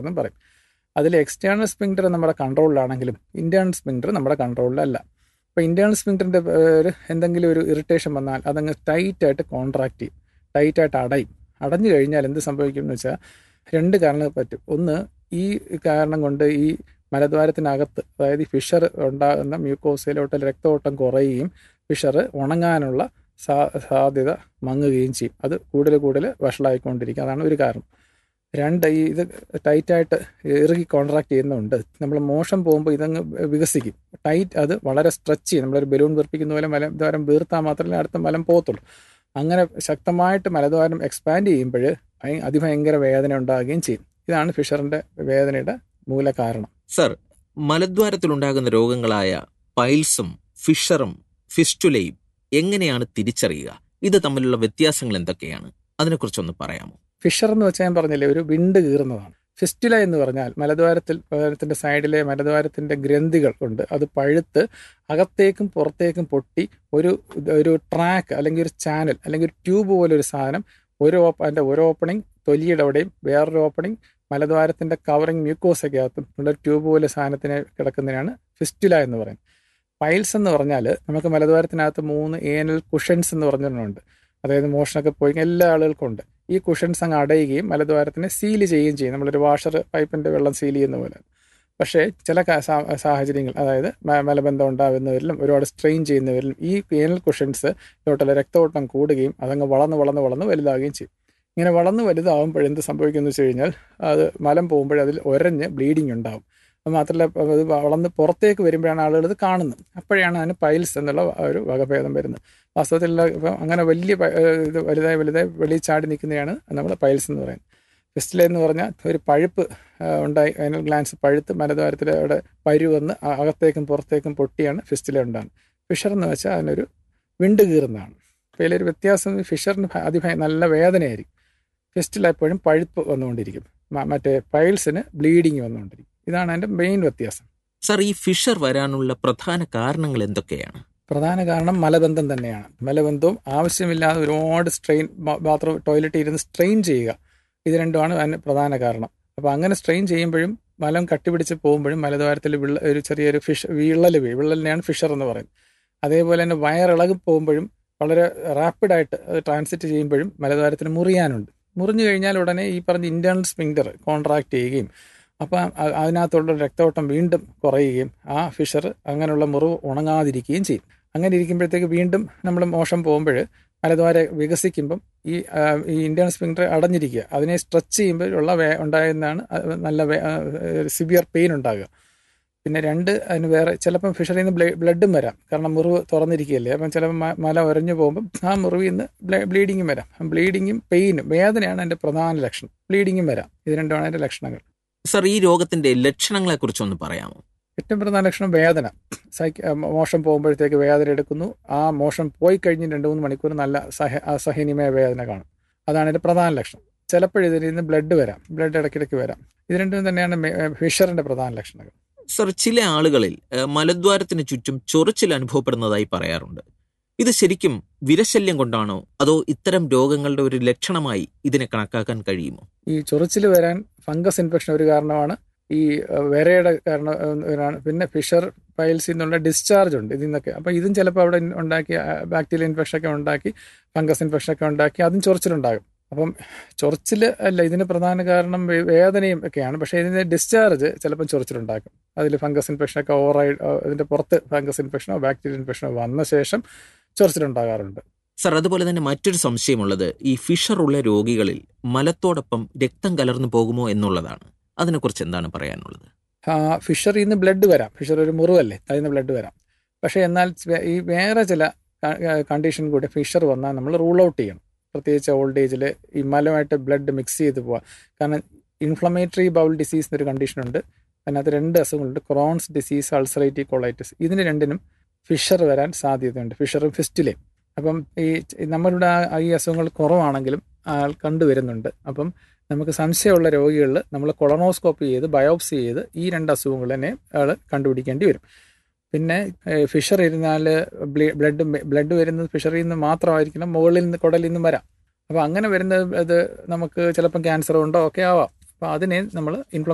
എന്നും പറയും അതിൽ എക്സ്റ്റേണൽ സ്പിങ്ഡർ നമ്മുടെ കൺട്രോളിലാണെങ്കിലും ഇന്റേണൽ സ്പിങ്ഡർ നമ്മുടെ കൺട്രോളിലല്ല അപ്പോൾ ഇന്റേണൽ സ്പിങ്ഡറിൻ്റെ ഒരു എന്തെങ്കിലും ഒരു ഇറിറ്റേഷൻ വന്നാൽ അതങ്ങ് ടൈറ്റായിട്ട് കോൺട്രാക്ട് ചെയ്യും ടൈറ്റായിട്ട് അടയും അടഞ്ഞു കഴിഞ്ഞാൽ എന്ത് സംഭവിക്കും എന്ന് വെച്ചാൽ രണ്ട് കാരണങ്ങൾ പറ്റും ഒന്ന് ഈ കാരണം കൊണ്ട് ഈ മലദ്വാരത്തിനകത്ത് അതായത് ഈ ഫിഷർ ഉണ്ടാകുന്ന മ്യൂക്കോസയിലോട്ട് രക്തഓട്ടം കുറയുകയും ഫിഷർ ഉണങ്ങാനുള്ള സാ സാധ്യത മങ്ങുകയും ചെയ്യും അത് കൂടുതൽ കൂടുതൽ വഷളായിക്കൊണ്ടിരിക്കും അതാണ് ഒരു കാരണം രണ്ട് ഈ ഇത് ടൈറ്റായിട്ട് ഇറുകി കോൺട്രാക്ട് ചെയ്യുന്നുണ്ട് നമ്മൾ മോശം പോകുമ്പോൾ ഇതങ്ങ് വികസിക്കും ടൈറ്റ് അത് വളരെ സ്ട്രെച്ച് ചെയ്യും നമ്മളൊരു ബലൂൺ വീർപ്പിക്കുന്ന പോലെ മലദ്വാരം വീർത്താൽ മാത്രമേ അടുത്ത മലം പോകത്തുള്ളൂ അങ്ങനെ ശക്തമായിട്ട് മലദ്വാരം എക്സ്പാൻഡ് ചെയ്യുമ്പോൾ അതിഭയങ്കര വേദന ഉണ്ടാകുകയും ചെയ്യും ഇതാണ് ഫിഷറിന്റെ വേദനയുടെ മൂല കാരണം സർ മലദ്വാരത്തിലുണ്ടാകുന്ന രോഗങ്ങളായ പൈൽസും ഫിഷറും ഫിസ്റ്റുലയും എങ്ങനെയാണ് തിരിച്ചറിയുക ഇത് തമ്മിലുള്ള വ്യത്യാസങ്ങൾ എന്തൊക്കെയാണ് അതിനെക്കുറിച്ചൊന്ന് പറയാമോ ഫിഷർ എന്ന് വെച്ചാൽ ഞാൻ പറഞ്ഞില്ലേ ഒരു വിണ്ട് കീറുന്നതാണ് ഫിസ്റ്റുല എന്ന് പറഞ്ഞാൽ മലദ്വാരത്തിൽ മലദ്വാരത്തിന്റെ സൈഡിലെ മലദ്വാരത്തിന്റെ ഗ്രന്ഥികൾ ഉണ്ട് അത് പഴുത്ത് അകത്തേക്കും പുറത്തേക്കും പൊട്ടി ഒരു ഒരു ട്രാക്ക് അല്ലെങ്കിൽ ഒരു ചാനൽ അല്ലെങ്കിൽ ഒരു ട്യൂബ് പോലെ ഒരു സാധനം ഒരു ഓപ്പ അതിന്റെ ഒരു ഓപ്പണിംഗ് തൊലിയുടെ അവിടെയും വേറൊരു ഓപ്പണിംഗ് മലദ്വാരത്തിന്റെ കവറിങ് മ്യൂക്കോസൊക്കെയകത്തും ഉള്ള ട്യൂബ് പോലെ സാധനത്തിന് കിടക്കുന്നതിനാണ് ഫിസ്റ്റുല എന്ന് പറയുന്നത് പൈൽസ് എന്ന് പറഞ്ഞാൽ നമുക്ക് മലദ്വാരത്തിനകത്ത് മൂന്ന് ഏനൽ കുഷൻസ് എന്ന് പറഞ്ഞിട്ടുണ്ട് അതായത് മോഷണമൊക്കെ പോയി എല്ലാ ആളുകൾക്കും ഉണ്ട് ഈ കുഷൻസ് അങ്ങ് അടയുകയും മലദ്വാരത്തിനെ സീൽ ചെയ്യുകയും ചെയ്യും നമ്മളൊരു വാഷർ പൈപ്പിന്റെ വെള്ളം സീൽ ചെയ്യുന്ന പോലെ പക്ഷേ ചില സാഹചര്യങ്ങൾ അതായത് മലബന്ധം ഉണ്ടാകുന്നവരിലും ഒരുപാട് സ്ട്രെയിൻ ചെയ്യുന്നവരിലും ഈ ഏനൽ കുഷൻസ് ഇതോട്ടുള്ള രക്തഓട്ടം കൂടുകയും അതങ്ങ് വളർന്ന് വളർന്ന് വളർന്ന് വലുതാകുകയും ചെയ്യും ഇങ്ങനെ വളർന്ന് വലുതാകുമ്പോൾ എന്ത് സംഭവിക്കുമെന്ന് വെച്ച് കഴിഞ്ഞാൽ അത് മലം പോകുമ്പോൾ അതിൽ ഒരഞ്ഞ് ബ്ലീഡിങ് ഉണ്ടാവും അത് മാത്രമല്ല അത് വളർന്ന് പുറത്തേക്ക് വരുമ്പോഴാണ് ആളുകൾ ഇത് കാണുന്നത് അപ്പോഴാണ് അതിന് പൈൽസ് എന്നുള്ള ഒരു വകഭേദം വരുന്നത് വാസ്തവത്തിൽ ഇപ്പം അങ്ങനെ വലിയ ഇത് വലുതായി വലുതായി വെളിയിൽ ചാടി നിൽക്കുന്നതാണ് നമ്മൾ പൈൽസ് എന്ന് പറയുന്നത് ഫിസ്റ്റില എന്ന് പറഞ്ഞാൽ ഒരു പഴുപ്പ് ഉണ്ടായി അതിനൽ ഗ്ലാൻസ് പഴുത്ത് മലദ്വാരത്തിൽ അവിടെ പരു വന്ന് അകത്തേക്കും പുറത്തേക്കും പൊട്ടിയാണ് ഫിസ്റ്റില ഉണ്ടാകുന്നത് ഫിഷർ എന്ന് വെച്ചാൽ അതിനൊരു വിണ്ട് കീറുന്നതാണ് അപ്പോൾ ഇതിലൊരു വ്യത്യാസം ഫിഷറിന് അതിഭയ നല്ല വേദനയായിരിക്കും ഫിസ്റ്റില എപ്പോഴും പഴുപ്പ് വന്നുകൊണ്ടിരിക്കും മറ്റേ പൈൽസിന് ബ്ലീഡിങ് വന്നുകൊണ്ടിരിക്കും ഇതാണ് അതിൻ്റെ മെയിൻ വ്യത്യാസം സർ ഈ ഫിഷർ വരാനുള്ള പ്രധാന കാരണങ്ങൾ എന്തൊക്കെയാണ് പ്രധാന കാരണം മലബന്ധം തന്നെയാണ് മലബന്ധവും ആവശ്യമില്ലാതെ ഒരുപാട് സ്ട്രെയിൻ ബാത്റൂം ടോയ്ലറ്റിൽ ഇരുന്ന് സ്ട്രെയിൻ ചെയ്യുക ഇത് രണ്ടുമാണ് അതിന് പ്രധാന കാരണം അപ്പോൾ അങ്ങനെ സ്ട്രെയിൻ ചെയ്യുമ്പോഴും മലം കട്ടിപിടിച്ച് പോകുമ്പോഴും മലദ്വാരത്തിൽ വിള്ള ഒരു ചെറിയൊരു ഫിഷ് വിള്ളൽ വീഴും വിള്ളലിനെയാണ് ഫിഷർ എന്ന് പറയുന്നത് അതേപോലെ തന്നെ വയറിളകി പോകുമ്പോഴും വളരെ റാപ്പിഡായിട്ട് അത് ട്രാൻസിറ്റ് ചെയ്യുമ്പോഴും മലദ്വാരത്തിന് മുറിയാനുണ്ട് മുറിഞ്ഞു കഴിഞ്ഞാൽ ഉടനെ ഈ പറഞ്ഞ ഇന്റേണൽ സ്പിങ്ഡർ കോൺട്രാക്ട് ചെയ്യുകയും അപ്പം അതിനകത്തുള്ള രക്തോട്ടം വീണ്ടും കുറയുകയും ആ ഫിഷർ അങ്ങനെയുള്ള മുറിവ് ഉണങ്ങാതിരിക്കുകയും ചെയ്യും അങ്ങനെ ഇരിക്കുമ്പോഴത്തേക്ക് വീണ്ടും നമ്മൾ മോശം പോകുമ്പോൾ മലദ്വാര വികസിക്കുമ്പം ഈ ഈ ഇന്റേണൽ സ്പിങ്ഡർ അടഞ്ഞിരിക്കുക അതിനെ സ്ട്രെച്ച് ചെയ്യുമ്പോൾ ഉള്ള വേ ഉണ്ടാകുന്നതാണ് നല്ല സിവിയർ പെയിൻ ഉണ്ടാകുക പിന്നെ രണ്ട് അതിന് വേറെ ചിലപ്പം ഫിഷറിൽ നിന്ന് ബ്ലഡും വരാം കാരണം മുറിവ് തുറന്നിരിക്കുകയല്ലേ അപ്പം ചിലപ്പോൾ മല ഉരഞ്ഞു പോകുമ്പം ആ മുറിവിൽ നിന്ന് ബ്ലീഡിങ്ങും വരാം ബ്ലീഡിങ്ങും പെയിനും വേദനയാണ് അതിൻ്റെ പ്രധാന ലക്ഷണം ബ്ലീഡിങ്ങും വരാം ഇത് രണ്ടുമാണ് അതിൻ്റെ ലക്ഷണങ്ങൾ സർ ഈ രോഗത്തിന്റെ ലക്ഷണങ്ങളെ കുറിച്ചൊന്ന് പറയാമോ ഏറ്റവും പ്രധാന ലക്ഷണം വേദന സൈക്ക് മോശം പോകുമ്പോഴത്തേക്ക് വേദന എടുക്കുന്നു ആ മോശം പോയി കഴിഞ്ഞ് രണ്ട് മൂന്ന് മണിക്കൂർ നല്ല സഹ അസഹനീയമായ വേദന കാണും അതാണ് ഇതിൻ്റെ പ്രധാന ലക്ഷണം ചിലപ്പോഴിതിൽ നിന്ന് ബ്ലഡ് വരാം ബ്ലഡ് ഇടയ്ക്കിടയ്ക്ക് വരാം ഇത് രണ്ടും തന്നെയാണ് ഫിഷറിന്റെ പ്രധാന ലക്ഷണങ്ങൾ സർ ചില ആളുകളിൽ മലദ്വാരത്തിന് ചുറ്റും ചൊറിച്ചിൽ അനുഭവപ്പെടുന്നതായി പറയാറുണ്ട് ഇത് ശരിക്കും വിരശല്യം കൊണ്ടാണോ അതോ ഇത്തരം രോഗങ്ങളുടെ ഒരു ലക്ഷണമായി ഇതിനെ കണക്കാക്കാൻ കഴിയുമോ ഈ ചൊറിച്ചിൽ വരാൻ ഫംഗസ് ഇൻഫെക്ഷൻ ഒരു കാരണമാണ് ഈ വിരയുടെ കാരണം പിന്നെ ഫിഷർ പൈൽസിൽ നിന്നുള്ള ഡിസ്ചാർജ് ഉണ്ട് ഇതിൽ നിന്നൊക്കെ അപ്പോൾ ഇതും ചിലപ്പോൾ അവിടെ ഉണ്ടാക്കി ബാക്ടീരിയൽ ഇൻഫെക്ഷൻ ഒക്കെ ഉണ്ടാക്കി ഫംഗസ് ഇൻഫെക്ഷൻ ഒക്കെ ഉണ്ടാക്കി അതും ചൊറിച്ചിലുണ്ടാകും അപ്പം ചൊറിച്ചിൽ അല്ല ഇതിന് പ്രധാന കാരണം വേദനയും ഒക്കെയാണ് പക്ഷേ ഇതിൻ്റെ ഡിസ്ചാർജ് ചിലപ്പം ചൊറിച്ചിലുണ്ടാക്കും അതിൽ ഫംഗസ് ഇൻഫെക്ഷൻ ഒക്കെ ഓവറായി ഇതിൻ്റെ പുറത്ത് ഫംഗസ് ഇൻഫെക്ഷനോ ബാക്ടീരിയൽ ഇൻഫെക്ഷനോ വന്ന ശേഷം ചൊറിച്ചിലുണ്ടാകാറുണ്ട് സർ അതുപോലെ തന്നെ മറ്റൊരു സംശയമുള്ളത് ഈ ഫിഷർ ഉള്ള രോഗികളിൽ മലത്തോടൊപ്പം രക്തം കലർന്നു പോകുമോ എന്നുള്ളതാണ് അതിനെക്കുറിച്ച് എന്താണ് പറയാനുള്ളത് ഫിഷറിൽ നിന്ന് ബ്ലഡ് വരാം ഫിഷർ ഒരു മുറിവല്ലേ അതിൽ നിന്ന് ബ്ലഡ് വരാം പക്ഷേ എന്നാൽ ഈ വേറെ ചില കണ്ടീഷൻ കൂടി ഫിഷർ വന്നാൽ നമ്മൾ റൂൾ ഔട്ട് ചെയ്യണം പ്രത്യേകിച്ച് ഓൾഡ് ഏജിൽ ഈ മലമായിട്ട് ബ്ലഡ് മിക്സ് ചെയ്ത് പോവാം കാരണം ഇൻഫ്ലമേറ്ററി ബൗൾ ഡിസീസ് എന്നൊരു കണ്ടീഷനുണ്ട് അതിനകത്ത് രണ്ട് അസുഖങ്ങളുണ്ട് ക്രോൺസ് ഡിസീസ് അൾസറേറ്റീവ് കൊളൈറ്റിസ് ഇതിന് രണ്ടിനും ഫിഷർ വരാൻ സാധ്യതയുണ്ട് ഫിഷറും ഫിസ്റ്റിലെയും അപ്പം ഈ നമ്മളുടെ ഈ അസുഖങ്ങൾ കുറവാണെങ്കിലും ആൾ കണ്ടുവരുന്നുണ്ട് അപ്പം നമുക്ക് സംശയമുള്ള രോഗികളിൽ നമ്മൾ കൊളനോസ്കോപ്പി ചെയ്ത് ബയോപ്സി ചെയ്ത് ഈ രണ്ട് അസുഖങ്ങൾ തന്നെ ആൾ കണ്ടുപിടിക്കേണ്ടി വരും പിന്നെ ഫിഷർ ഇരുന്നാൽ ബ്ലഡ് ബ്ലഡ് വരുന്നത് ഫിഷറിൽ നിന്ന് മാത്രമായിരിക്കണം മുകളിൽ നിന്ന് കുടലിൽ നിന്നും വരാം അപ്പോൾ അങ്ങനെ വരുന്നത് അത് നമുക്ക് ചിലപ്പം ക്യാൻസർ ഉണ്ടോ ഒക്കെ ആവാം അപ്പോൾ അതിനെ നമ്മൾ ഇൻഫ്ലമേഷൻ